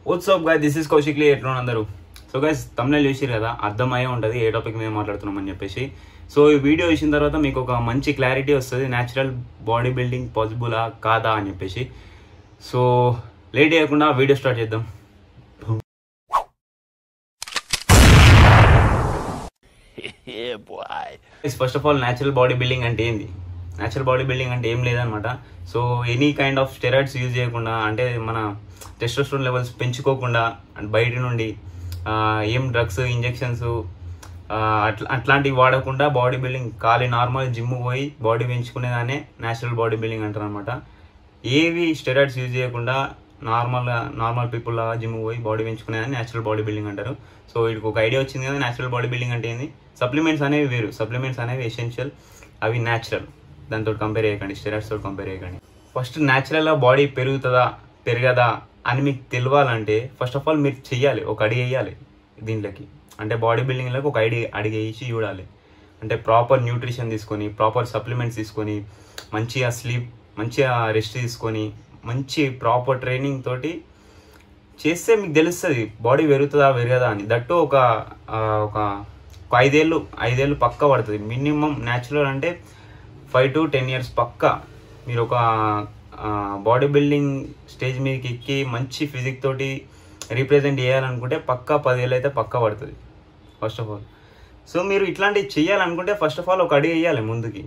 WhatsApp guy this is కౌశిక్లీ ఎట్లా అందరూ సో గైస్ తమిళ చూసిరు కదా అర్థమయ్యే ఉంటుంది ఏ టాపిక్ మీద మాట్లాడుతున్నాం అని చెప్పేసి సో ఈ వీడియో చూసిన తర్వాత మీకు ఒక మంచి క్లారిటీ వస్తుంది న్యాచురల్ బాడీ బిల్డింగ్ పాసిబులా కాదా అని చెప్పేసి సో లేట్ చేయకుండా వీడియో స్టార్ట్ చేద్దాం yeah, boy. First of all natural body building అంటే ఏంది న్యాచురల్ బాడీ బిల్డింగ్ అంటే ఏం లేదనమాట so any kind of steroids use చేయకుండా అంటే మన టెస్టోస్టోన్ లెవెల్స్ పెంచుకోకుండా అండ్ బయట నుండి ఆ, ఏం డ్రగ్స్ ఇంజెక్షన్స్ అట్లా అట్లాంటివి వాడకుండా బాడీ బిల్డింగ్ ఖాళీ నార్మల్ జిమ్ పోయి బాడీ పెంచుకునేదానే న్యాచురల్ బాడీ బిల్డింగ్ అంటారు అనమాట ఏవి స్టెరాయిడ్స్ యూజ్ చేయకుండా నార్మల్గా నార్మల్ పీపుల్ లాగా జిమ్ పోయి బాడీ పెంచుకునేదాన్ని న్యాచురల్ బాడీ బిల్డింగ్ అంటారు సో వీటికి ఒక ఐడియా వచ్చింది కదా న్యాచురల్ బాడీ బిల్డింగ్ అంటే ఏంది సప్లిమెంట్స్ అనేవి వేరు సప్లిమెంట్స్ అనేవి ఎసెన్షియల్ అవి న్యాచురల్ దాంతో కంపేర్ చేయకండి స్టెరాయిడ్స్ తోటి కంపేర్ చేయకండి ఫస్ట్ న్యాచురల్గా బాడీ పెరుగుతుందా పెరగదా అని మీకు తెలియాలంటే ఫస్ట్ ఆఫ్ ఆల్ మీరు చెయ్యాలి ఒక అడిగి వేయాలి దీంట్లోకి అంటే బాడీ బిల్డింగ్లోకి ఒక ఐడి అడిగి వేసి చూడాలి అంటే ప్రాపర్ న్యూట్రిషన్ తీసుకొని ప్రాపర్ సప్లిమెంట్స్ తీసుకొని మంచిగా స్లీప్ మంచిగా రెస్ట్ తీసుకొని మంచి ప్రాపర్ ట్రైనింగ్ తోటి చేస్తే మీకు తెలుస్తుంది బాడీ పెరుగుతుందా పెరగదా అని దట్టు ఒక ఆ, ఒక ఒక ఐదేళ్ళు ఐదేళ్ళు పక్క పడుతుంది మినిమం న్యాచురల్ అంటే ఫైవ్ టు టెన్ ఇయర్స్ పక్క మీరు ఒక బాడీ బిల్డింగ్ స్టేజ్ మీదకి ఎక్కి మంచి ఫిజిక్ తోటి రీప్రజెంట్ చేయాలనుకుంటే పక్కా పదేళ్ళు అయితే పక్క పడుతుంది ఫస్ట్ ఆఫ్ ఆల్ సో మీరు ఇట్లాంటివి చేయాలనుకుంటే ఫస్ట్ ఆఫ్ ఆల్ ఒక అడిగి వేయాలి ముందుకి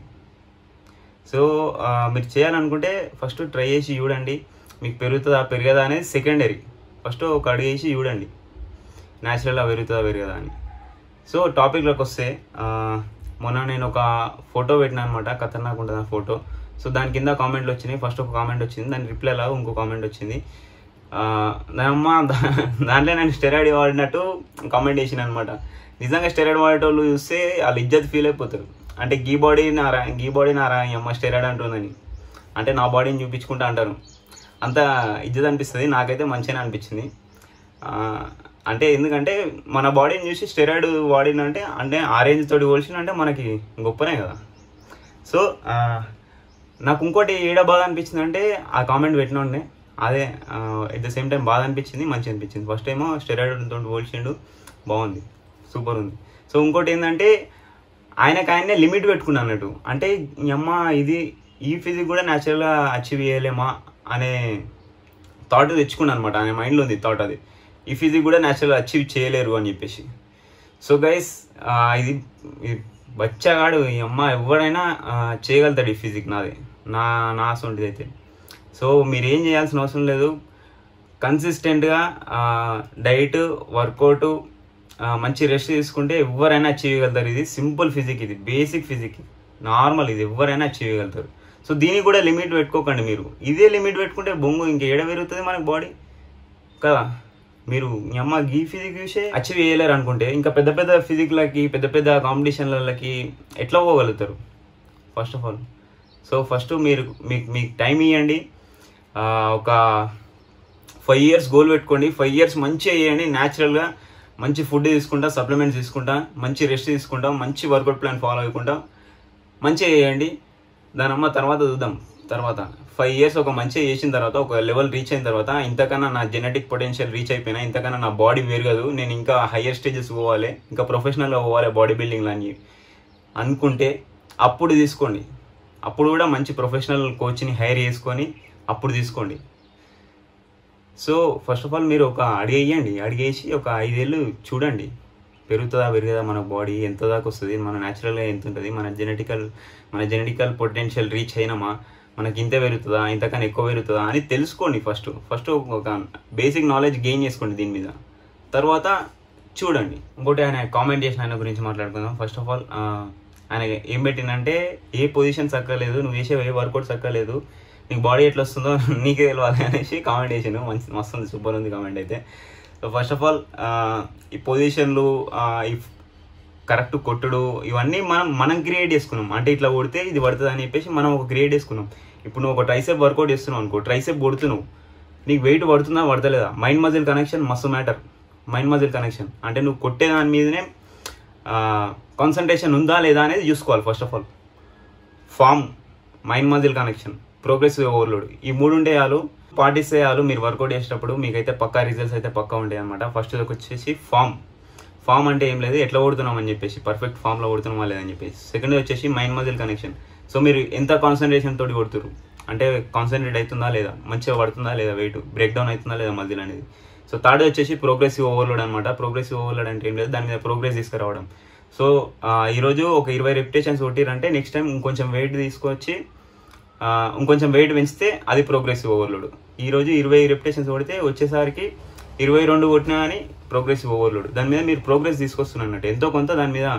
సో ఆ, మీరు చేయాలనుకుంటే ఫస్ట్ ట్రై చేసి చూడండి మీకు పెరుగుతుందా పెరగదా అనేది సెకండరీ ఫస్ట్ ఒక అడిగి వేసి చూడండి న్యాచురల్గా పెరుగుతుందా పెరగదా అని సో టాపిక్లోకి వస్తే ఆ, మొన్న నేను ఒక ఫోటో పెట్టినా అనమాట ఖతర్నాక్ ఉంటుంది ఆ ఫోటో సో దాని కింద కామెంట్లు వచ్చినాయి ఫస్ట్ ఒక కామెంట్ వచ్చింది దాని రిప్లై లాగా ఇంకో కామెంట్ వచ్చింది ఆ, దానమ్మ దా- దాంట్లో నేను స్టెరాయిడ్ వాడినట్టు కామెంట్ చేసిన అనమాట నిజంగా స్టెరాయిడ్ వాడేటోళ్ళు చూస్తే వాళ్ళు ఇజ్జత్ ఫీల్ అయిపోతారు అంటే గీ బాడీ నారా గీ బాడీ నారా ఈ అమ్మ స్టెరాయిడ్ అంటుందని అంటే నా బాడీని చూపించుకుంటా అంటారు అంత ఇజ్జత్ అనిపిస్తుంది నాకైతే మంచిగానే అనిపించింది ఆ, అంటే ఎందుకంటే మన బాడీని చూసి స్టెరాయిడ్ వాడినంటే అంటే ఆరెంజ్ తోటి పోల్చిన అంటే మనకి గొప్పనే కదా సో ఆ, నాకు ఇంకోటి ఏడ బాధ అనిపించింది అంటే ఆ కామెంట్ పెట్టిన ఉండే అదే ఎట్ ద సేమ్ టైం బాధ అనిపించింది మంచి అనిపించింది ఫస్ట్ ఏమో స్టెరాయిడ్ తోటి పోల్చిండు బాగుంది సూపర్ ఉంది సో ఇంకోటి ఏంటంటే ఆయనకు ఆయనే లిమిట్ పెట్టుకున్నా అన్నట్టు అంటే ఈ అమ్మ ఇది ఈ ఫిజిక్ కూడా న్యాచురల్గా అచీవ్ చేయలేమా అనే థాట్ తెచ్చుకున్నాను అనమాట ఆయన మైండ్లో ఉంది థాట్ అది ఈ ఫిజిక్ కూడా న్యాచురల్గా అచీవ్ చేయలేరు అని చెప్పేసి సో గైస్ ఇది ఇది బచ్చగాడు ఈ అమ్మ ఎవడైనా ఆ, చేయగలుగుతాడు ఈ ఫిజిక్ నాది నా నా సొంటిది అయితే సో మీరు ఏం చేయాల్సిన అవసరం లేదు కన్సిస్టెంట్గా డైట్ వర్కౌట్ మంచి రెస్ట్ తీసుకుంటే ఎవరైనా అచీవ్ చేయగలుగుతారు ఇది సింపుల్ ఫిజిక్ ఇది బేసిక్ ఫిజిక్ నార్మల్ ఇది ఎవరైనా అచీవ్ చేయగలుగుతారు సో దీనికి కూడా లిమిట్ పెట్టుకోకండి మీరు ఇదే లిమిట్ పెట్టుకుంటే బొంగు ఇంక ఏడ పెరుగుతుంది మనకి బాడీ కదా మీరు మీ అమ్మ గీ ఫిజిక్ చూసే అచీవ్ చేయలేరు అనుకుంటే ఇంకా పెద్ద పెద్ద ఫిజిక్లకి పెద్ద పెద్ద కాంపిటీషన్లకి ఎట్లా పోగలుగుతారు first of all so first మీరు మీకు మీకు టైం ఇవ్వండి ఆ, ఒక ఫైవ్ ఇయర్స్ గోల్ పెట్టుకోండి ఫైవ్ ఇయర్స్ మంచిగా చేయండి న్యాచురల్గా మంచి ఫుడ్ తీసుకుంటా సప్లిమెంట్స్ తీసుకుంటా మంచి రెస్ట్ తీసుకుంటా మంచి వర్కౌట్ ప్లాన్ ఫాలో అవ్వకుండా మంచిగా చేయండి దాని అమ్మ తర్వాత చూద్దాం తర్వాత ఫైవ్ ఇయర్స్ ఒక మంచిగా చేసిన తర్వాత ఒక లెవెల్ రీచ్ అయిన తర్వాత ఇంతకన్నా నా జెనెటిక్ పొటెన్షియల్ రీచ్ అయిపోయినా ఇంతకన్నా నా బాడీ పెరగదు నేను ఇంకా హయ్యర్ స్టేజెస్ పోవాలి ఇంకా ప్రొఫెషనల్గా పోవాలి బాడీ బిల్డింగ్ అని అనుకుంటే అప్పుడు తీసుకోండి అప్పుడు కూడా మంచి ప్రొఫెషనల్ కోచ్ని హైర్ చేసుకొని అప్పుడు తీసుకోండి సో ఫస్ట్ ఆఫ్ ఆల్ మీరు ఒక అడిగేయండి అడిగేసి ఒక ఐదేళ్ళు చూడండి పెరుగుతుందా పెరుగుదా మన బాడీ ఎంత దాకా వస్తుంది మన న్యాచురల్గా ఎంత ఉంటుంది మన జెనెటికల్ మన జెనెటికల్ పొటెన్షియల్ రీచ్ అయినామా మనకి ఇంత పెరుగుతుందా ఇంతకన్నా ఎక్కువ పెరుగుతుందా అని తెలుసుకోండి ఫస్ట్ ఫస్ట్ ఒక బేసిక్ నాలెడ్జ్ గెయిన్ చేసుకోండి దీని మీద తర్వాత చూడండి ఇంకోటి ఆయన కామెంట్ చేసిన ఆయన గురించి మాట్లాడుకుందాం ఫస్ట్ ఆఫ్ ఆల్ ఆయన ఏం పెట్టిందంటే ఏ పొజిషన్ చక్కలేదు నువ్వు చేసే ఏ వర్కౌట్ చక్కలేదు నీకు బాడీ ఎట్లా వస్తుందో నీకే తెలియాలి అనేసి కామెంట్ చేసాను మంచి మస్తు ఉంది సూపర్ ఉంది కామెంట్ అయితే సో ఫస్ట్ ఆఫ్ ఆల్ ఈ పొజిషన్లు ఈ కరెక్ట్ కొట్టుడు ఇవన్నీ మనం మనం క్రియేట్ చేసుకున్నాం అంటే ఇట్లా కొడితే ఇది పడుతుంది అని చెప్పేసి మనం ఒక క్రియేట్ చేసుకున్నాం ఇప్పుడు నువ్వు ఒక ట్రైసెప్ వర్కౌట్ చేస్తున్నావు అనుకో ట్రైసెప్ కొడుతున్నావు నీకు వెయిట్ పడుతుందా పడతలేదా మైండ్ మజిల్ కనెక్షన్ మస్తు మ్యాటర్ మైండ్ మజిల్ కనెక్షన్ అంటే నువ్వు కొట్టే దాని మీదనే కాన్సన్ట్రేషన్ ఉందా లేదా అనేది చూసుకోవాలి first of all form mind muscle connection progressive overload ఈ మూడు ఉంటే చాలు పాటిస్తే చాలు మీరు వర్కౌట్ చేసేటప్పుడు మీకైతే పక్కా రిజల్ట్స్ అయితే పక్కా ఉంటాయి అనమాట ఫస్ట్ వచ్చేసి ఫామ్ ఫామ్ అంటే ఏం లేదు ఎట్లా కొడుతున్నాం అని చెప్పేసి పర్ఫెక్ట్ ఫామ్లో కొడుతున్నామా లేదని చెప్పేసి సెకండ్ వచ్చేసి మైండ్ మజిల్ కనెక్షన్ సో మీరు ఎంత కాన్సన్ట్రేషన్ తోటి కొడుతురు అంటే కాన్సన్ట్రేట్ అవుతుందా లేదా మంచిగా పడుతుందా లేదా వెయిట్ బ్రేక్ డౌన్ అవుతుందా లేదా మజిల్ అనేది సో థర్డ్ వచ్చేసి ప్రోగ్రెసివ్ ఓవర్లోడ్ అనమాట ప్రోగ్రెసివ్ ఓవర్లోడ్ అంటే ఏం లేదు దాని మీద ప్రోగ్రెస్ తీసుకురావడం సో ఆ, ఈరోజు ఒక ఇరవై రెప్యుటేషన్స్ కొట్టిరంటే నెక్స్ట్ టైం ఇంకొంచెం వెయిట్ తీసుకొచ్చి ఆ, ఇంకొంచెం వెయిట్ పెంచితే అది ప్రోగ్రెసివ్ ఓవర్లోడ్ ఈరోజు ఇరవై రెప్యుటేషన్స్ కొడితే వచ్చేసరికి ఇరవై రెండు కొట్టినా అని ప్రోగ్రెసివ్ ఓవర్లోడ్ దాని మీద మీరు ప్రోగ్రెస్ తీసుకొస్తున్నట్టు ఎంతో కొంత దాని మీద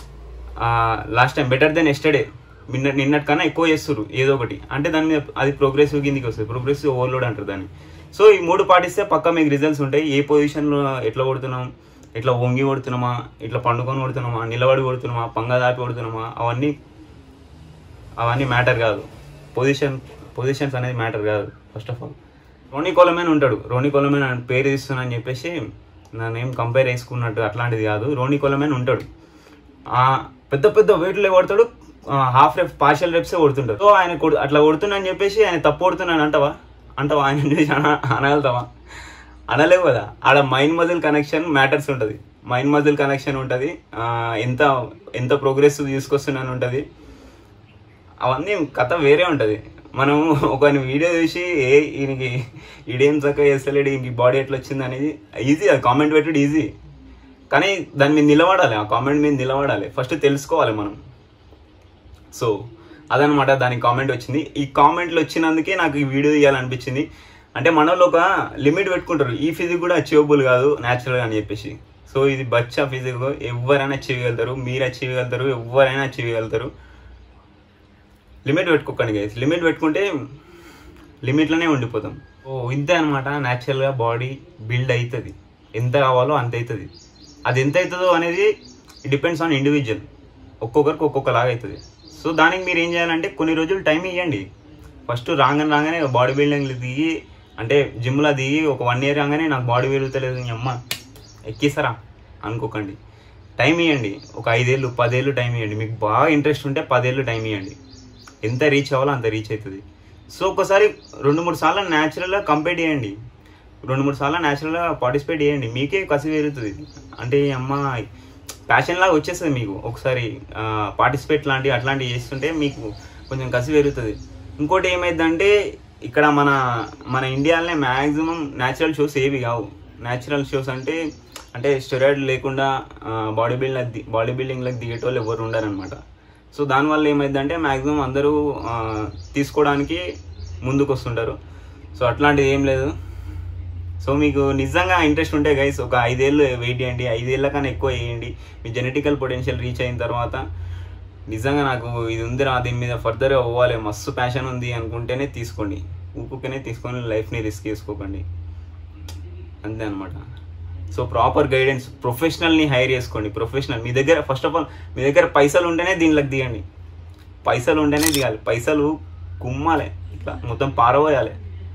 last time better then yesterday నిన్న నిన్నటి కన్నా ఎక్కువ చేస్తారు ఏదో ఒకటి అంటే దాని మీద అది ప్రోగ్రెసివ్ కిందికి వస్తుంది ప్రోగ్రెసివ్ ఓవర్లోడ్ అంటారు దాన్ని సో ఈ మూడు పాటిస్తే పక్క మీకు రిజల్ట్స్ ఉంటాయి ఏ పొజిషన్లో ఎట్లా కొడుతున్నాం ఇట్లా వంగి కొడుతున్నామా ఇట్లా పండుకొని కొడుతున్నామా నిలబడి కొడుతున్నామా పంగ దాపి కొడుతున్నామా అవన్నీ అవన్నీ మ్యాటర్ కాదు పొజిషన్ పొజిషన్స్ అనేది మ్యాటర్ కాదు first of all Ronnie Coleman ఉంటాడు రోనీ కోలమేన్ అని పేరు ఇస్తున్నా అని చెప్పేసి నా నేమ్ కంపేర్ చేసుకున్నట్టు అట్లాంటిది కాదు రోనీ కోలమేన్ ఉంటాడు ఆ పెద్ద పెద్ద వెయిట్లు కొడతాడు హాఫ్ రెప్ పార్షియల్ రెప్సే కొడుతుంటాడు సో ఆయన కొడు- అట్లా కొడుతున్నా అని చెప్పేసి ఆయన తప్పు కొడుతున్నాను అంటావా అంటావా ఆయన చూసి అన అనగలుగుతావా అనలేవు కదా ఆడ మైండ్ మజిల్ కనెక్షన్ మ్యాటర్స్ ఉంటుంది మైండ్ మజిల్ కనెక్షన్ ఉంటుంది ఎంత ఎంత ప్రోగ్రెస్ తీసుకొస్తున్నాను ఉంటుంది అవన్నీ కథ వేరే ఉంటుంది మనం ఒక వీడియో చూసి ఏ ఈయనకి ఈడేం చక్కగా చేస్తలేడు ఈయనకి బాడీ ఎట్లా వచ్చింది అనేది ఈజీ అది కామెంట్ పెట్టడం ఈజీ కానీ దాని మీద నిలబడాలి ఆ కామెంట్ మీద నిలబడాలి ఫస్ట్ తెలుసుకోవాలి మనం సో అదనమాట దానికి కామెంట్ వచ్చింది ఈ కామెంట్లు వచ్చినందుకే నాకు ఈ వీడియో తీయాలనిపించింది అంటే మనలో ఒక లిమిట్ పెట్టుకుంటారు ఈ ఫిజిక్ కూడా అచీవబుల్ కాదు న్యాచురల్ అని చెప్పేసి సో ఇది బచ్చా ఫిజిక్ ఎవరైనా అచీవ్ చేయగలుగుతారు మీరు అచీవ్ చేయగలుగుతారు ఎవరైనా అచీవ్ చేయగలుగుతారు లిమిట్ పెట్టుకోకండి గైస్ లిమిట్ పెట్టుకుంటే లిమిట్లోనే ఉండిపోతాం ఓ ఇంతే అనమాట న్యాచురల్గా బాడీ బిల్డ్ అవుతుంది ఎంత కావాలో అంత అవుతుంది అది ఎంత అవుతుందో అనేది డిపెండ్స్ ఆన్ ఇండివిజువల్ ఒక్కొక్కరికి ఒక్కొక్కలాగా అవుతుంది సో దానికి మీరు ఏం చేయాలంటే కొన్ని రోజులు టైం ఇవ్వండి ఫస్ట్ రాగానే రాగానే బాడీ బిల్డింగ్లు దిగి అంటే జిమ్లో దిగి ఒక వన్ ఇయర్ రాగానే నాకు బాడీ పెరుగుతలేదు నీ అమ్మ ఎక్కిస్తారా అనుకోకండి టైం ఇవ్వండి ఒక ఐదేళ్ళు పదేళ్ళు టైం ఇవ్వండి మీకు బాగా ఇంట్రెస్ట్ ఉంటే పదేళ్ళు టైం ఇవ్వండి ఎంత రీచ్ అవ్వాలో అంత రీచ్ అవుతుంది సో ఒకసారి రెండు మూడు సార్లు న్యాచురల్గా కంపేర్ చేయండి రెండు మూడు సార్లు న్యాచురల్గా పార్టిసిపేట్ చేయండి మీకే కసి పెరుగుతుంది అంటే ఈ అమ్మ ప్యాషన్ లాగా వచ్చేస్తుంది మీకు ఒకసారి పార్టిసిపేట్ లాంటివి అట్లాంటివి చేస్తుంటే మీకు కొంచెం కసి పెరుగుతుంది ఇంకోటి ఏమైందంటే ఇక్కడ మన మన ఇండియాలోనే మ్యాక్సిమం న్యాచురల్ షోస్ ఏవి కావు న్యాచురల్ షోస్ అంటే అంటే స్టెరాయిడ్ లేకుండా బాడీ బిల్డింగ్ బాడీ బిల్డింగ్లకు దిగేటోళ్ళు ఎవరు ఉండరనమాట సో దానివల్ల ఏమైందంటే మ్యాక్సిమం అందరూ ఆ, తీసుకోవడానికి ముందుకు వస్తుంటారు సో అట్లాంటిది ఏం లేదు సో మీకు నిజంగా ఇంట్రెస్ట్ ఉంటే గైస్ ఒక ఐదేళ్ళు వెయిట్ చేయండి ఐదేళ్ల కన్నా ఎక్కువ వేయండి మీ జెనెటికల్ పొటెన్షియల్ రీచ్ అయిన తర్వాత నిజంగా నాకు ఇది ఉందిరా దీని మీద ఫర్దర్ అవ్వాలి మస్తు ప్యాషన్ ఉంది అనుకుంటేనే తీసుకోండి ఊపుకనే తీసుకొని లైఫ్ని రిస్క్ చేసుకోకండి అంతే అనమాట సో ప్రాపర్ గైడెన్స్ ప్రొఫెషనల్ని హైర్ చేసుకోండి ప్రొఫెషనల్ మీ దగ్గర ఫస్ట్ ఆఫ్ ఆల్ మీ దగ్గర పైసలు ఉంటేనే దీనిలోకి దిగండి పైసలు ఉంటేనే దిగాలి పైసలు కుమ్మాలి ఇట్లా మొత్తం పారబోయాలి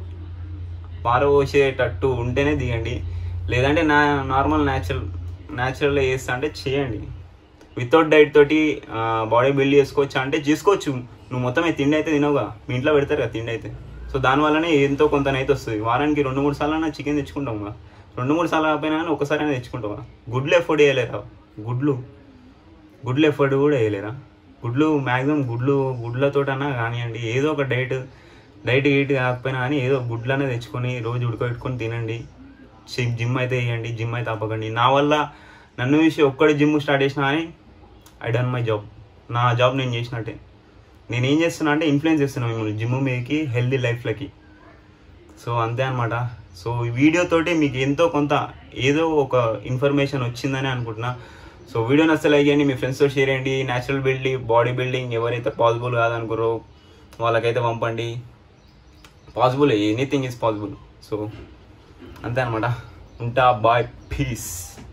పారబోసేటట్టు ఉంటేనే దిగండి లేదంటే నా నార్మల్ న్యాచురల్ న్యాచురల్గా చేస్తా అంటే చేయండి వితౌట్ డైట్ తోటి బాడీ బిల్డ్ చేసుకోవచ్చా అంటే చేసుకోవచ్చు నువ్వు మొత్తం ఈ తిండి అయితే తినవుగా మీ ఇంట్లో పెడతారు కదా తిండి అయితే సో దానివల్లనే ఎంతో కొంతనైతే వస్తుంది వారానికి రెండు మూడు సార్లు చికెన్ తెచ్చుకుంటాం కదా రెండు మూడు సార్లు కాకపోయినా కానీ ఒకసారి తెచ్చుకుంటావా గుడ్లు ఎఫోర్డ్ వేయలేరా గుడ్లు గుడ్లు ఎఫర్ట్ కూడా వేయలేరా గుడ్లు మ్యాక్సిమం గుడ్లు గుడ్లతోటన్నా కానివ్వండి ఏదో ఒక డైట్ డైట్ గీట్ కాకపోయినా కానీ ఏదో గుడ్లనే తెచ్చుకొని రోజు ఉడకబెట్టుకొని తినండి జిమ్ జిమ్ అయితే వేయండి జిమ్ అయితే ఆపకండి నా వల్ల నన్ను చూసి ఒక్కడి జిమ్ స్టార్ట్ చేసినా కానీ ఐ డన్ మై జాబ్ నా జాబ్ నేను చేసినట్టే నేను ఏం చేస్తున్నా అంటే ఇన్ఫ్లుయెన్స్ చేస్తున్నా మిమ్మల్ని జిమ్ మీదకి హెల్దీ లైఫ్లకి సో అంతే అనమాట సో ఈ వీడియో తోటి మీకు ఎంతో కొంత ఏదో ఒక ఇన్ఫర్మేషన్ వచ్చిందని అనుకుంటున్నా సో వీడియో నచ్చితే లైక్ చేయండి మీ ఫ్రెండ్స్తో షేర్ చేయండి న్యాచురల్ బిల్డింగ్ బాడీ బిల్డింగ్ ఎవరైతే పాసిబుల్ కాదనుకోరో వాళ్ళకైతే పంపండి possible anything is possible so అంతే అనమాట ఉంటా బాయ్ పీస్